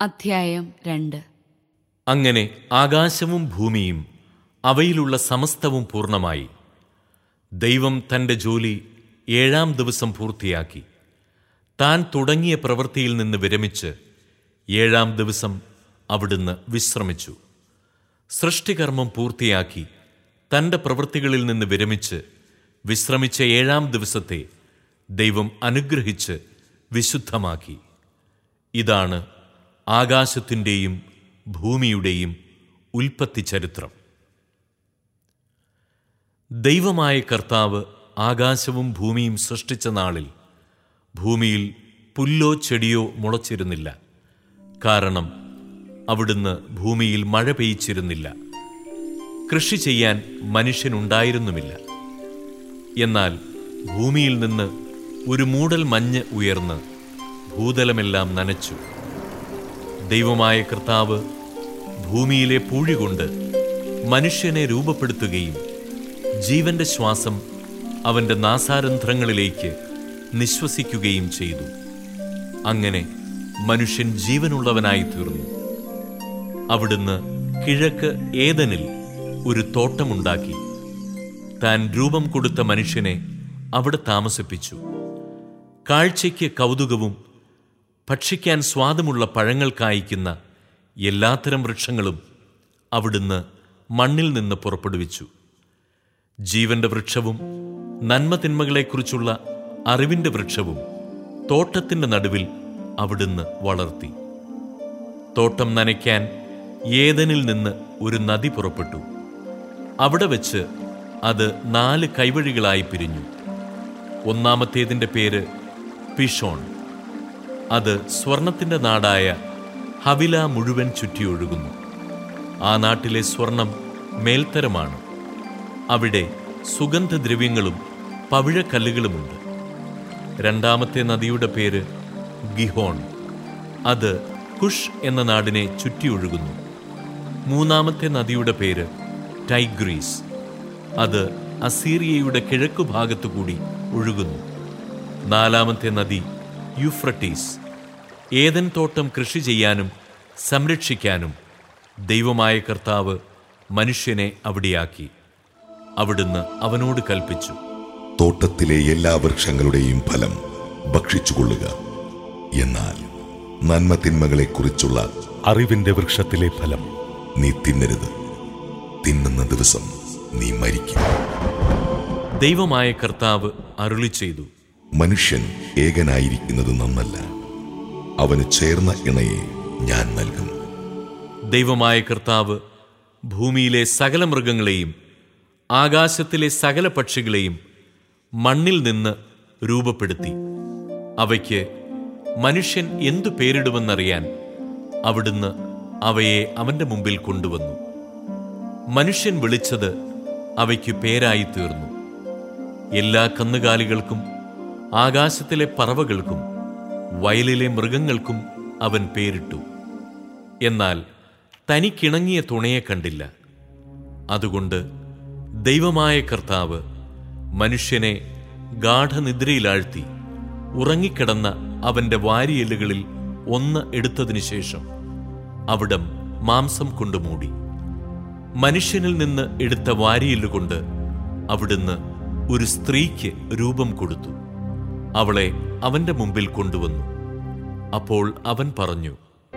അധ്യായം രണ്ട് അങ്ങനെ ആകാശവും ഭൂമിയും അവയിലുള്ള സമസ്തവും പൂർണ്ണമായി ദൈവം തന്റെ ജോലി ഏഴാം ദിവസം പൂർത്തിയാക്കി താൻ തുടങ്ങിയ പ്രവൃത്തിയിൽ നിന്ന് വിരമിച്ച് ഏഴാം ദിവസം അവിടുന്ന് വിശ്രമിച്ചു സൃഷ്ടികർമ്മം പൂർത്തിയാക്കി തന്റെ പ്രവൃത്തികളിൽ നിന്ന് വിരമിച്ച് വിശ്രമിച്ച ഏഴാം ദിവസത്തെ ദൈവം അനുഗ്രഹിച്ച് വിശുദ്ധമാക്കി ഇതാണ് ആകാശത്തിൻ്റെയും ഭൂമിയുടെയും ഉൽപ്പത്തി ചരിത്രം ദൈവമായ കർത്താവ് ആകാശവും ഭൂമിയും സൃഷ്ടിച്ച നാളിൽ ഭൂമിയിൽ പുല്ലോ ചെടിയോ മുളച്ചിരുന്നില്ല കാരണം അവിടുന്ന് ഭൂമിയിൽ മഴ പെയ്ച്ചിരുന്നില്ല കൃഷി ചെയ്യാൻ മനുഷ്യനുണ്ടായിരുന്നുമില്ല എന്നാൽ ഭൂമിയിൽ നിന്ന് ഒരു മൂടൽ മഞ്ഞ് ഉയർന്ന് ഭൂതലമെല്ലാം നനച്ചു ദൈവമായ കർത്താവ് ഭൂമിയിലെ പൂഴി കൊണ്ട് മനുഷ്യനെ രൂപപ്പെടുത്തുകയും ജീവന്റെ ശ്വാസം അവന്റെ നാസാരന്ധ്രങ്ങളിലേക്ക് നിശ്വസിക്കുകയും ചെയ്തു അങ്ങനെ മനുഷ്യൻ ജീവനുള്ളവനായി തീർന്നു അവിടുന്ന് കിഴക്ക് ഏതനിൽ ഒരു തോട്ടമുണ്ടാക്കി താൻ രൂപം കൊടുത്ത മനുഷ്യനെ അവിടെ താമസിപ്പിച്ചു കാഴ്ചയ്ക്ക് കൗതുകവും ഭക്ഷിക്കാൻ സ്വാദമുള്ള പഴങ്ങൾ കായ്ക്കുന്ന എല്ലാത്തരം വൃക്ഷങ്ങളും അവിടുന്ന് മണ്ണിൽ നിന്ന് പുറപ്പെടുവിച്ചു ജീവന്റെ വൃക്ഷവും നന്മതിന്മകളെക്കുറിച്ചുള്ള അറിവിന്റെ വൃക്ഷവും തോട്ടത്തിന്റെ നടുവിൽ അവിടുന്ന് വളർത്തി തോട്ടം നനയ്ക്കാൻ ഏതനിൽ നിന്ന് ഒരു നദി പുറപ്പെട്ടു അവിടെ വെച്ച് അത് നാല് കൈവഴികളായി പിരിഞ്ഞു ഒന്നാമത്തേതിൻ്റെ പേര് പിഷോൺ അത് സ്വർണത്തിന്റെ നാടായ ഹവില മുഴുവൻ ചുറ്റിയൊഴുകുന്നു ആ നാട്ടിലെ സ്വർണം മേൽത്തരമാണ് അവിടെ സുഗന്ധദ്രവ്യങ്ങളും പവിഴക്കല്ലുകളുമുണ്ട് രണ്ടാമത്തെ നദിയുടെ പേര് ഗിഹോൺ അത് കുഷ് എന്ന നാടിനെ ചുറ്റിയൊഴുകുന്നു മൂന്നാമത്തെ നദിയുടെ പേര് ടൈഗ്രീസ് അത് അസീറിയയുടെ കിഴക്കു ഭാഗത്തു കൂടി ഒഴുകുന്നു നാലാമത്തെ നദി യുഫ്രട്ടീസ് ഏതൻ തോട്ടം കൃഷി ചെയ്യാനും സംരക്ഷിക്കാനും ദൈവമായ കർത്താവ് മനുഷ്യനെ അവിടെയാക്കി അവിടുന്ന് അവനോട് കൽപ്പിച്ചു തോട്ടത്തിലെ എല്ലാ വൃക്ഷങ്ങളുടെയും ഫലം ഭക്ഷിച്ചുകൊള്ളുക എന്നാൽ നന്മ തിന്മകളെക്കുറിച്ചുള്ള അറിവിന്റെ വൃക്ഷത്തിലെ ഫലം നീ തിന്നരുത് തിന്നുന്ന ദിവസം നീ മരിക്കും ദൈവമായ കർത്താവ് അരുളി ചെയ്തു മനുഷ്യൻ ഏകനായിരിക്കുന്നത് നന്നല്ല അവന് ചേർന്ന ഇണയെ ഞാൻ നൽകും ദൈവമായ കർത്താവ് ഭൂമിയിലെ സകല മൃഗങ്ങളെയും ആകാശത്തിലെ സകല പക്ഷികളെയും മണ്ണിൽ നിന്ന് രൂപപ്പെടുത്തി അവയ്ക്ക് മനുഷ്യൻ എന്തു പേരിടുമെന്നറിയാൻ അവിടുന്ന് അവയെ അവന്റെ മുമ്പിൽ കൊണ്ടുവന്നു മനുഷ്യൻ വിളിച്ചത് അവയ്ക്ക് പേരായി തീർന്നു എല്ലാ കന്നുകാലികൾക്കും ആകാശത്തിലെ പറവകൾക്കും വയലിലെ മൃഗങ്ങൾക്കും അവൻ പേരിട്ടു എന്നാൽ തനിക്കിണങ്ങിയ തുണയെ കണ്ടില്ല അതുകൊണ്ട് ദൈവമായ കർത്താവ് മനുഷ്യനെ ഗാഠനിദ്രയിലാഴ്ത്തി ഉറങ്ങിക്കിടന്ന അവന്റെ വാരിയെല്ലുകളിൽ ഒന്ന് എടുത്തതിനു ശേഷം അവിടം മാംസം കൊണ്ട് മൂടി മനുഷ്യനിൽ നിന്ന് എടുത്ത വാരിയെല്ലുകൊണ്ട് അവിടുന്ന് ഒരു സ്ത്രീക്ക് രൂപം കൊടുത്തു അവളെ അവന്റെ മുമ്പിൽ കൊണ്ടുവന്നു അപ്പോൾ അവൻ പറഞ്ഞു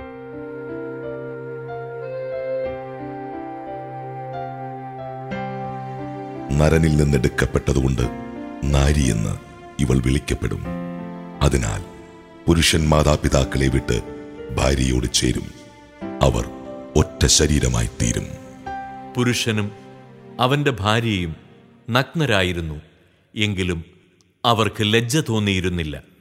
നരനിൽ നിന്നെടുക്കപ്പെട്ടതുകൊണ്ട് നാരിയെന്ന് ഇവൾ വിളിക്കപ്പെടും അതിനാൽ പുരുഷൻ മാതാപിതാക്കളെ വിട്ട് ഭാര്യയോട് ചേരും അവർ ഒറ്റ ശരീരമായി തീരും പുരുഷനും അവന്റെ ഭാര്യയും നഗ്നരായിരുന്നു എങ്കിലും അവർക്ക് ലജ്ജ തോന്നിയിരുന്നില്ല